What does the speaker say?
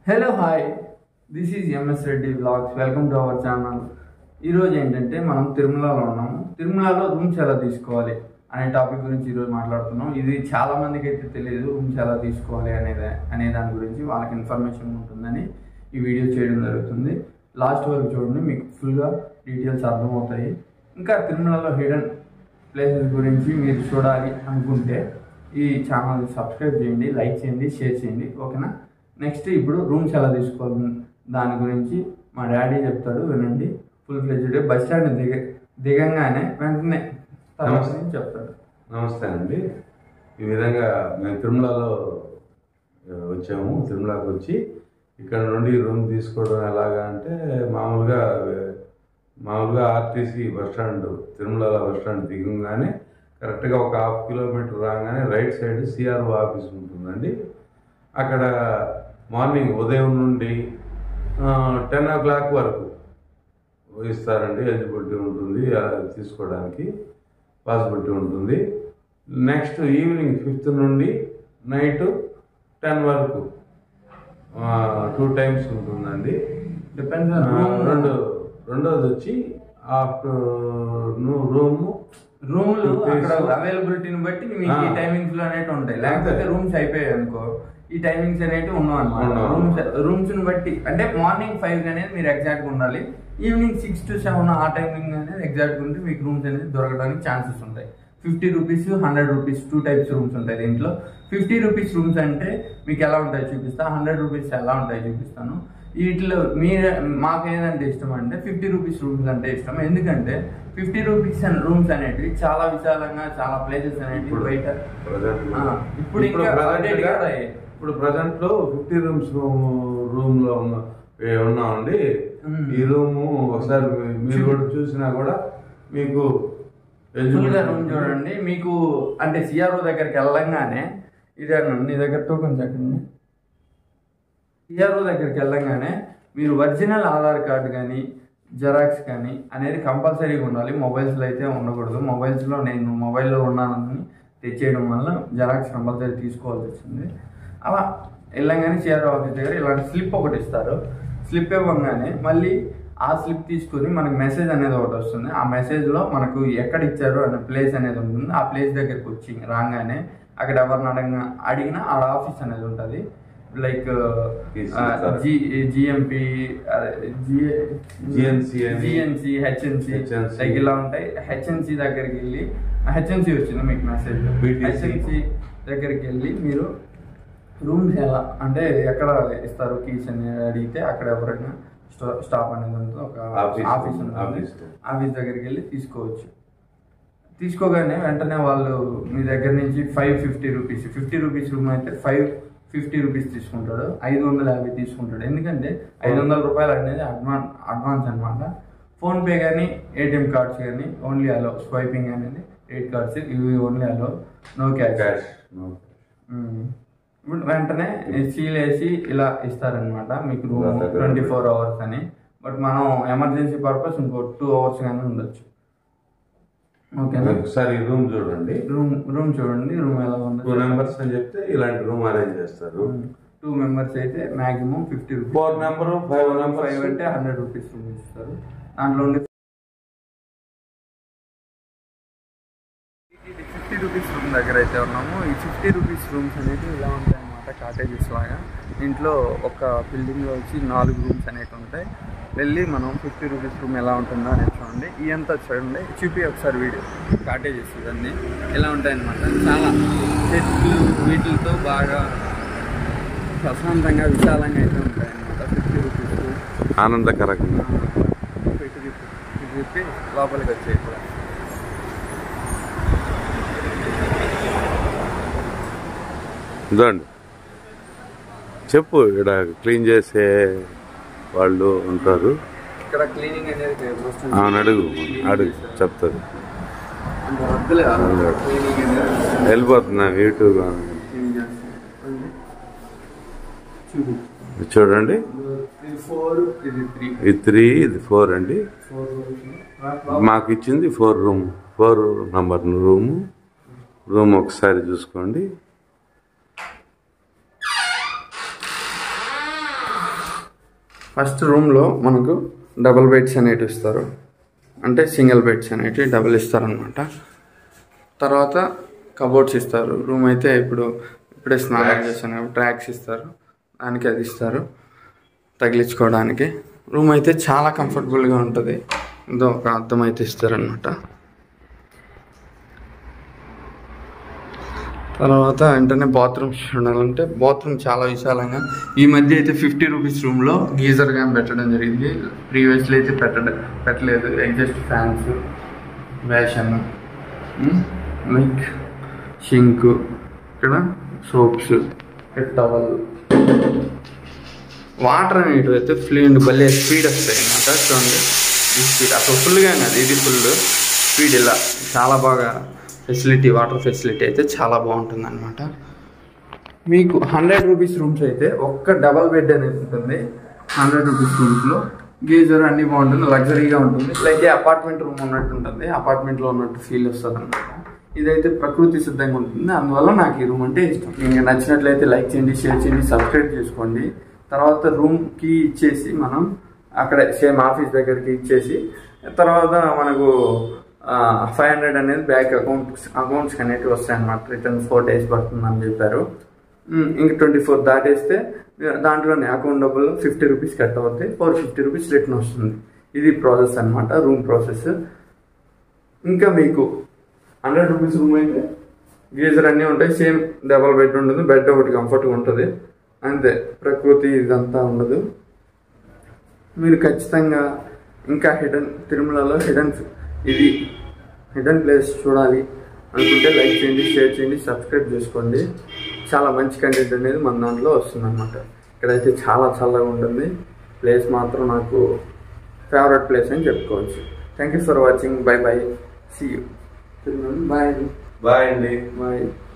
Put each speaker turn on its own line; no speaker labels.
Hello hi this is MS Reddy blogs welcome to our channel ఈరోజు ఏంటంటే మనం తిరుమలలో ఉన్నాము తిరుమలలో రూమ్స్ ఎలా తీసుకోవాలి అనే టాపిక్ గురించి ఈరోజు మాట్లాడుతున్నాం ఇది చాలా మందికి అయితే తెలియదు రూమ్స్ ఎలా తీసుకోవాలి అనేది అనే దాని గురించి వాళ్ళకి ఇన్ఫర్మేషన్ ఉంటుందని ఈ వీడియో చేయడం జరుగుతుంది లాస్ట్ వరకు చూడండి మీకు ఫుల్గా డీటెయిల్స్ అర్థమవుతాయి ఇంకా తిరుమలలో హిడెన్ ప్లేసెస్ గురించి మీరు చూడాలి అనుకుంటే ఈ ఛానల్ సబ్స్క్రైబ్ చేయండి లైక్ చేయండి షేర్ చేయండి ఓకేనా నెక్స్ట్ ఇప్పుడు రూమ్స్ ఎలా తీసుకోవాలి దాని గురించి మా డాడీ చెప్తాడు వినండి ఫుల్ ఫ్లెజ్డ్ బస్ స్టాండ్ దిగ దిగంగానే వెంటనే తర్వాత
నమస్తే.
నుంచి చెప్తాడు
నమస్తే అండి ఈ విధంగా మేము తిరుమలలో ఆ, వచ్చాము తిరుమలకి వచ్చి ఇక్కడ నుండి రూమ్ తీసుకోవడం ఎలాగా అంటే మామూలుగా ఆ, మామూలుగా ఆర్టీసీ బస్ స్టాండ్ తిరుమలలో బస్ స్టాండ్ దిగంగానే కరెక్ట్గా ఒక హాఫ్ కిలోమీటర్ రాగానే రైట్ సైడ్ సిఆర్ఓ ఆఫీస్ ఉంటుందండి అక్కడ మార్నింగ్ ఉదయం నుండి టెన్ ఓ క్లాక్ వరకు ఇస్తారండి ఎలిజిబిలిటీ ఉంటుంది అలా తీసుకోవడానికి పాసిబిలిటీ ఉంటుంది నెక్స్ట్ ఈవినింగ్ ఫిఫ్త్ నుండి నైట్ టెన్ వరకు టూ టైమ్స్ ఉంటుందండి
డిపెండ్స్
ఆ,
రూమ్
రెండు రెండోది వచ్చి ఆఫ్టర్ రూమ్
రూమ్లు
Two days.
అక్కడ అవైలబిలిటీని బట్టి మీకు ఈ
ఆ.
టైమింగ్స్ లో అనేవి ఉంటాయి లేకపోతే
అంతే.
రూమ్స్ అయిపోయాయి అనుకో ఈ టైమింగ్స్ అనేవి ఉన్నావు అనమాట
ఉండవు.
రూమ్స్ రూమ్స్ ని బట్టి అంటే మార్నింగ్ ఫైవ్ అనేది మీరు ఎగ్జాక్ట్ గా ఉండాలి ఈవినింగ్ సిక్స్ టు సెవెన్ ఆ టైమింగ్ అనేది ఎగ్జాక్ట్ ఉంటే మీకు రూమ్స్ అనేది దొరకడానికి ఛాన్సెస్ ఉంటాయి fifty rupees hundred rupees two types rooms ఉంటాయి దీంట్లో ఫిఫ్టీ రూపీస్ రూమ్స్ అంటే మీకు ఎలా ఉంటాయో చూపిస్తా హండ్రెడ్ రూపీస్ ఎలా ఉంటాయో చూపిస్తాను వీటిలో మీరు మాకు ఏదంటే ఇష్టం అంటే ఫిఫ్టీ రూపీస్ రూమ్స్ అంటే ఇష్టం ఎందుకంటే ఫిఫ్టీ రూపీస్ అండ్ రూమ్స్ అనేటివి చాలా విశాలంగా చాలా ప్లేసెస్ అనేటివి
ఇప్పుడు
బయట
ప్రజెంట్
ఆ, ఇప్పుడు ఇంకా update గా అయ్యాయి.
ఇప్పుడు ప్రజెంట్ లో ఫిఫ్టీ రూమ్స్ రూమ్ లో ఉన్న ఏ ఉన్నామండి
మ్మ్.
ఈ రూమ్ ఒకసారి మీ- మీరు కూడా చూసినా కూడా మీకు
ఫుల్ గా
eligibility
రూమ్ చూడండి మీకు అంటే సిఆర్ఓ దగ్గరికి వెళ్ళంగానే ఇదే నీ దగ్గర టోకన్ చెప్పండి సిఆర్ఓ దగ్గరికి వెళ్ళంగానే మీరు ఒరిజినల్ ఆధార్ కార్డు కానీ జెరాక్స్ కానీ అనేది కంపల్సరీగా ఉండాలి మొబైల్స్లో అయితే ఉండకూడదు మొబైల్స్లో నేను మొబైల్లో ఉన్నానని తెచ్చేయడం వల్ల జెరాక్స్ కంపల్సరీ తీసుకోవాల్సి వచ్చింది అలా వెళ్ళంగానే సిఆర్ఓ ఆఫీస్ దగ్గర ఇలాంటి స్లిప్ ఒకటి ఇస్తారు స్లిప్ ఇవ్వగానే మళ్ళీ ఆ స్లిప్ తీసుకొని మనకి మెసేజ్ అనేది ఒకటి వస్తుంది ఆ మెసేజ్లో మనకు ఎక్కడ ఇచ్చారు అనే ప్లేస్ అనేది ఉంటుంది ఆ ప్లేస్ దగ్గరికి వచ్చి రాగానే అక్కడ ఎవరిని అడగ అడిగినా ఆ ఆఫీస్ అనేది ఉంటుంది లైక్ జి జిఎంపి
GNC అని.
GNC HNC
HNC.
లైక్ ఇలా ఉంటాయి హెచ్ఎన్సి దగ్గరికి వెళ్ళి హెచ్ఎన్సి వచ్చింది మీకు మెసేజ్
BTC.
హెచ్ఎన్సి దగ్గరికి వెళ్ళి మీరు రూమ్స్ ఎలా అంటే ఎక్కడ ఇస్తారు కీస్ అని అడిగితే అక్కడ ఎవరైనా స్టా- స్టాఫ్ అనేది ఉంటుంది ఒక
ఆఫీస్.
ఆఫీస్ ఉంటుంది
ఆఫీస్.
ఆఫీస్ దగ్గరికి వెళ్ళి తీసుకోవచ్చు తీసుకోగానే వెంటనే వాళ్ళు మీ దగ్గర నుంచి five fifty rupees fifty rupees room అయితే ఫైవ్ ఫిఫ్టీ రూపీస్ తీసుకుంటాడు ఐదు వందల యాభై తీసుకుంటాడు ఎందుకంటే ఐదు వందల రూపాయలు అనేది అడ్వాన్స్ అడ్వాన్స్ అనమాట ఫోన్పే కానీ ఏటీఎం కార్డ్స్ కానీ ఓన్లీ అలో స్వైపింగ్ అనేది క్రెడిట్ కార్డ్స్ ఇవి only allow no cash
cash
hmm. ఇప్పుడు వెంటనే సీల్ వేసి ఇలా ఇస్తారనమాట మీకు రూమ్
ఇలా దగ్గర
ట్వంటీ ఫోర్ అవర్స్ అని బట్ మనం ఎమర్జెన్సీ పర్పస్ ఇంకో టూ అవర్స్ కానీ ఉండొచ్చు ఓకేనా
ఒకసారి ఈ రూమ్ చూడండి
రూమ్ రూమ్ చూడండి రూమ్ ఎలా
టూ
ఉందో
నెంబర్స్ అని చెప్తే ఇలాంటి రూమ్ అరేంజ్ చేస్తారు
టూ మెంబర్స్ అయితే maximum fifty rupees
four number five number
five అంటే హండ్రెడ్ రూపీస్ రూమ్ ఇస్తారు దాంట్లో ఉండి ఫిఫ్టీ రూపీస్ రూమ్ దగ్గర అయితే ఉన్నాము ఈ ఫిఫ్టీ రూపీస్ రూమ్స్ అనేది ఇలా ఉంటాయి అన్నమాట కాటేజెస్ లాగా ఇంట్లో ఒక బిల్డింగ్లో వచ్చి నాలుగు రూమ్స్ అనేవి ఉంటాయి వెళ్ళి మనం ఫిఫ్టీ రూపీస్ రూమ్ ఎలా ఉంటుందో అనేది చూడండి ఈ అంతా చూడండి చూపి ఒకసారి వీడియో కాటేజెస్ ఇవన్నీ ఎలా ఉంటాయన్నమాట చాలా చెట్లు వీటితో బాగా ప్రశాంతంగా విశాలంగా అయితే ఉంటాయి అన్నమాట ఫిఫ్టీ రూపీస్
ఆనందకరంగా
ఇటు తిప్పి ఇటు తిప్పి లోపలికి వచ్చాయి కూడా
ఇదండి చెప్పు ఇక్కడ క్లీన్ చేసే వాళ్ళు ఉంటారు
ఇక్కడ క్లీనింగ్ అనేది వస్తుంది.
అవును అడుగు
Cleaning
అడుగు
చేస్తారు.
చెప్తారు
అంత వద్దులే
అవును.
క్లీనింగ్ అనేది
వెళ్ళిపోతున్నా యూట్యూబ్
క్లీన్ చేస్తారు చూడు
చూడండి
ఇది ఫోర్ ఇది త్రీ
ఇది త్రీ ఇది ఫోర్ అండి
ఫోర్
మాకు ఇచ్చింది four room four number room room ఒకసారి చూసుకోండి
ఫస్ట్ రూమ్లో మనకు డబుల్ బెడ్స్ అనేటివి ఇస్తారు అంటే సింగిల్ బెడ్స్ అనేటివి డబుల్ ఇస్తారనమాట తర్వాత కబోర్డ్స్ ఇస్తారు రూమ్ అయితే ఇప్పుడు ఇప్పుడే స్నానం చేశాను ట్రాక్స్ ఇస్తారు దానికి అది ఇస్తారు తగిలించుకోవడానికి రూమ్ అయితే చాలా కంఫర్టబుల్గా ఉంటుంది ఇదో ఒక అద్దం అయితే ఇస్తారనమాట తర్వాత వెంటనే బాత్రూమ్స్ ఉండాలంటే బాత్రూమ్ చాలా విశాలంగా ఈ మధ్య అయితే ఫిఫ్టీ రూపీస్ రూమ్లో గీజర్ కానీ పెట్టడం జరిగింది ప్రీవియస్లో అయితే పెట్టడం పెట్టలేదు ఎగ్జస్ట్ ఫ్యాన్స్ వేషన్ లైక్ షింక్ ఇక్కడ సోప్స్ టవల్ వాటర్ అనేటివి అయితే ఫ్లూయెంట్ భలే స్పీడ్ వస్తాయి అన్నమాట చూడండి ఈ స్పీడ్ అసలు ఫుల్గా కాదు ఇది ఫుల్ స్పీడ్ ఇలా చాలా బాగా ఫెసిలిటీ వాటర్ ఫెసిలిటీ అయితే చాలా బాగుంటుంది అనమాట మీకు హండ్రెడ్ రూపీస్ రూమ్స్ అయితే ఒక్క డబల్ బెడ్ అనేది ఉంటుంది హండ్రెడ్ రూపీస్ రూమ్స్లో గీజర్ అన్ని బాగుంటుంది లగ్జరీగా ఉంటుంది లైక్ అపార్ట్మెంట్ రూమ్ ఉన్నట్టు ఉంటుంది అపార్ట్మెంట్లో ఉన్నట్టు ఫీల్ వస్తుంది అనమాట ఇదైతే ప్రకృతి సిద్ధంగా ఉంటుంది అందువల్ల నాకు ఈ రూమ్ అంటే ఇష్టం మీకు నచ్చినట్లయితే లైక్ చేయండి షేర్ చేయండి సబ్స్క్రైబ్ చేసుకోండి తర్వాత రూమ్ కి ఇచ్చేసి మనం అక్కడ సేమ్ ఆఫీస్ దగ్గరికి ఇచ్చేసి తర్వాత మనకు ఫైవ్ హండ్రెడ్ అనేది బ్యాంక్ అకౌంట్స్ అకౌంట్స్కి అనేవి వస్తాయి అన్నమాట రిటర్న్ ఫోర్ డేస్ పడుతుందని చెప్పారు ఉమ్, ఇంక ట్వంటీ ఫోర్ దాటేస్తే దాంట్లోనే అకౌంట్ డబ్బులు ఫిఫ్టీ రూపీస్ కట్ అవుతాయి ఫోర్ ఫిఫ్టీ రూపీస్ రిటర్న్ వస్తుంది ఇది ప్రాసెస్ అన్నమాట రూమ్ ప్రాసెస్ ఇంకా మీకు హండ్రెడ్ రూపీస్ రూమ్ అయితే గీజర్ అన్నీ ఉంటాయి సేమ్ డబల్ బెడ్ ఉంటుంది బెడ్ ఒకటి కంఫర్ట్గా ఉంటుంది అంతే ప్రకృతి ఇదంతా ఉండదు మీరు ఖచ్చితంగా ఇంకా హిడెన్ తిరుమలలో హిడెన్ ఇది హిడెన్ ప్లేస్ చూడాలి అనుకుంటే లైక్ చేయండి షేర్ చేయండి సబ్స్క్రైబ్ చేసుకోండి చాలా మంచి కంటెంట్ అనేది మన దాంట్లో వస్తుందన్నమాట ఇక్కడైతే చాలా చల్లగా ఉంటుంది ప్లేస్ మాత్రం నాకు ఫేవరెట్ ప్లేస్ అని చెప్పుకోవచ్చు thank you for watching bye bye see you bye
bye అండి
బాయ్